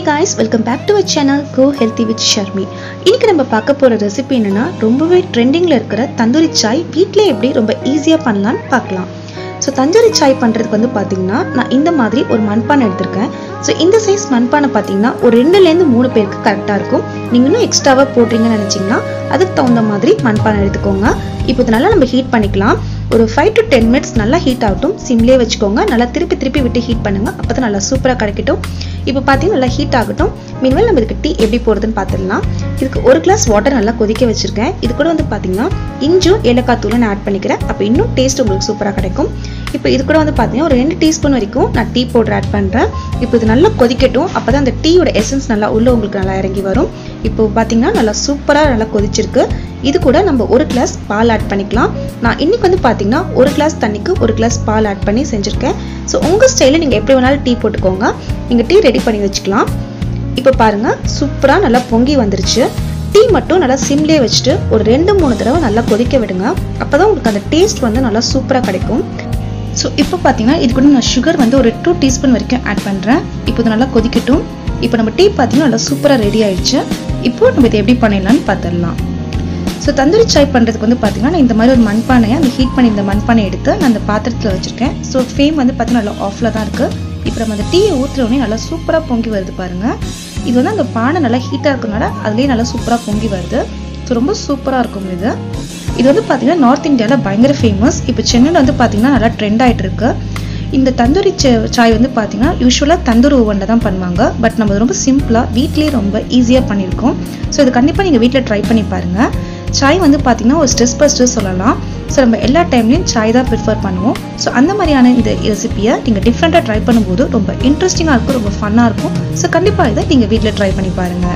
guys welcome back to our channel go healthy with Sharmi இன்னைக்கு நம்ம பார்க்க போகிற ரெசிபி என்னன்னா ரொம்பவே ட்ரெண்டிங்கில் இருக்கிற தந்தூரி சாய் வீட்டிலே எப்படி ரொம்ப ஈஸியாக பண்ணலான்னு பார்க்கலாம் ஸோ தந்தூரி சாய் பண்ணுறதுக்கு வந்து பார்த்தீங்கன்னா நான் இந்த மாதிரி ஒரு மண்பானை எடுத்திருக்கேன் ஸோ இந்த சைஸ் மண்பானை பார்த்தீங்கன்னா ஒரு ரெண்டுலேருந்து மூணு பேருக்கு கரெக்டாக இருக்கும் நீங்கள் இன்னும் எக்ஸ்ட்ராவாக போடுறீங்கன்னு நினச்சிங்கன்னா அதுக்கு தகுந்த மாதிரி மண்பானை எடுத்துக்கோங்க இப்போ இது நல்லா நம்ம ஹீட் பண்ணிக்கலாம் ஒரு ஃபைவ் டு டென் மினிட்ஸ் நல்லா ஹீட் ஆகட்டும் சிம்லேயே வச்சுக்கோங்க நல்லா திருப்பி திருப்பி விட்டு ஹீட் பண்ணுங்கள் அப்போ தான் நல்லா சூப்பராக கிடைக்கட்டும் இப்போ பார்த்தீங்கன்னா நல்லா ஹீட் ஆகட்டும் மீன்வேல் நம்ம இதுக்கு டீ எப்படி போடுறதுன்னு பார்த்துடலாம் இதுக்கு ஒரு கிளாஸ் வாட்டர் நல்லா கொதிக்க வச்சுருக்கேன் இது கூட வந்து பார்த்தீங்கன்னா இஞ்சும் ஏலக்காய் தூளும் நான் ஆட் பண்ணிக்கிறேன் அப்போ இன்னும் டேஸ்ட் உங்களுக்கு சூப்பராக கிடைக்கும் இப்போ இது கூட வந்து பார்த்தீங்கன்னா ஒரு ரெண்டு டீஸ்பூன் வரைக்கும் நான் டீ பவுடர் ஆட் பண்ணுறேன் இப்போ இது நல்லா கொதிக்கட்டும் அப்போ தான் அந்த டீயோட எசன்ஸ் நல்லா உள்ளே உங்களுக்கு நல்லா இறங்கி வரும் இப்போ பார்த்தீங்கன்னா நல்லா சூப்பராக நல்லா கொதிச்சிருக்கு இது கூட நம்ம ஒரு கிளாஸ் பால் ஆட் பண்ணிக்கலாம் நான் இன்னைக்கு வந்து பார்த்தீங்கன்னா ஒரு கிளாஸ் தண்ணிக்கு ஒரு கிளாஸ் பால் ஆட் பண்ணி செஞ்சுருக்கேன் ஸோ உங்கள் ஸ்டைலில் நீங்கள் எப்படி வேணாலும் டீ போட்டுக்கோங்க நீங்கள் டீ ரெடி பண்ணி வச்சுக்கலாம் இப்போ பாருங்கள் சூப்பராக நல்லா பொங்கி வந்துருச்சு டீ மட்டும் நல்லா சிம்லேயே வச்சுட்டு ஒரு ரெண்டு மூணு தடவை நல்லா கொதிக்க விடுங்க அப்போ தான் உங்களுக்கு அந்த டேஸ்ட் வந்து நல்லா சூப்பராக கிடைக்கும் ஸோ இப்போ பார்த்தீங்கன்னா இது கூட நான் சுகர் வந்து ஒரு டூ டீஸ்பூன் வரைக்கும் ஆட் பண்ணுறேன் இப்போ இது நல்லா கொதிக்கட்டும் இப்போ நம்ம டீ பார்த்தீங்கன்னா நல்லா சூப்பராக ரெடி ஆயிடுச்சு இப்போ நம்ம இதை எப்படி பண்ணிடலாம்னு பார்த்துடலாம் ஸோ தந்தூரி சாய் பண்ணுறதுக்கு வந்து பார்த்தீங்கன்னா நான் இந்த மாதிரி ஒரு மண்பானையை அந்த ஹீட் பண்ணி இந்த மண்பானை எடுத்து நான் அந்த பாத்திரத்தில் வச்சுருக்கேன் ஸோ ஃபேம் வந்து பார்த்தீங்கன்னா நல்லா ஆஃபில் தான் இருக்குது இப்போ நம்ம அந்த டீயை ஊற்றுறோடனே நல்லா சூப்பராக பொங்கி வருது பாருங்கள் இது வந்து அந்த பானை நல்லா ஹீட்டாக இருக்கனால அதுலேயே நல்லா சூப்பராக பொங்கி வருது ஸோ ரொம்ப சூப்பராக இருக்கும் இது இது வந்து பார்த்தீங்கன்னா நார்த் இந்தியாவில் பயங்கர ஃபேமஸ் இப்போ சென்னையில் வந்து பார்த்தீங்கன்னா நல்லா ட்ரெண்ட் ஆகிட்டு இருக்கு இந்த தந்தூரி சாய் வந்து பார்த்தீங்கன்னா யூஸ்வலாக தந்தூரி ஓவனில் தான் பண்ணுவாங்க பட் நம்ம ரொம்ப சிம்பிளாக வீட்லேயே ரொம்ப ஈஸியாக பண்ணியிருக்கோம் ஸோ இது கண்டிப்பாக நீங்கள் வீட்டில் ட்ரை பண்ணி பாருங்கள் சாய் வந்து பார்த்தீங்கன்னா ஒரு ஸ்ட்ரெஸ் பஸ்டர் சொல்லலாம் ஸோ நம்ம எல்லா டைம்லையும் சாய் தான் ப்ரிஃபர் பண்ணுவோம் ஸோ அந்த மாதிரியான இந்த ரெசிபியை நீங்கள் டிஃப்ரெண்ட்டாக ட்ரை பண்ணும்போது ரொம்ப இன்ட்ரெஸ்டிங்காக இருக்கும் ரொம்ப ஃபன்னாக இருக்கும் ஸோ கண்டிப்பாக இதை நீங்கள் வீட்டில் ட்ரை பண்ணி பாருங்கள்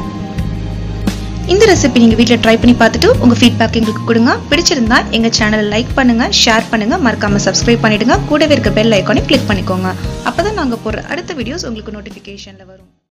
இந்த ரெசிபி நீங்கள் வீட்டில் ட்ரை பண்ணி பார்த்துட்டு உங்கள் ஃபீட்பேக் எங்களுக்கு கொடுங்க பிடிச்சிருந்தா எங்கள் சேனலை லைக் பண்ணுங்கள் ஷேர் பண்ணுங்கள் மறக்காமல் சப்ஸ்கிரைப் பண்ணிவிடுங்க கூடவே இருக்க பெல் ஐக்கானே கிளிக் பண்ணிக்கோங்க அப்போ தான் நாங்கள் போடுற அடுத்த வீடியோஸ் உங்களுக்கு நோட்டிஃபிகேஷனில் வரும்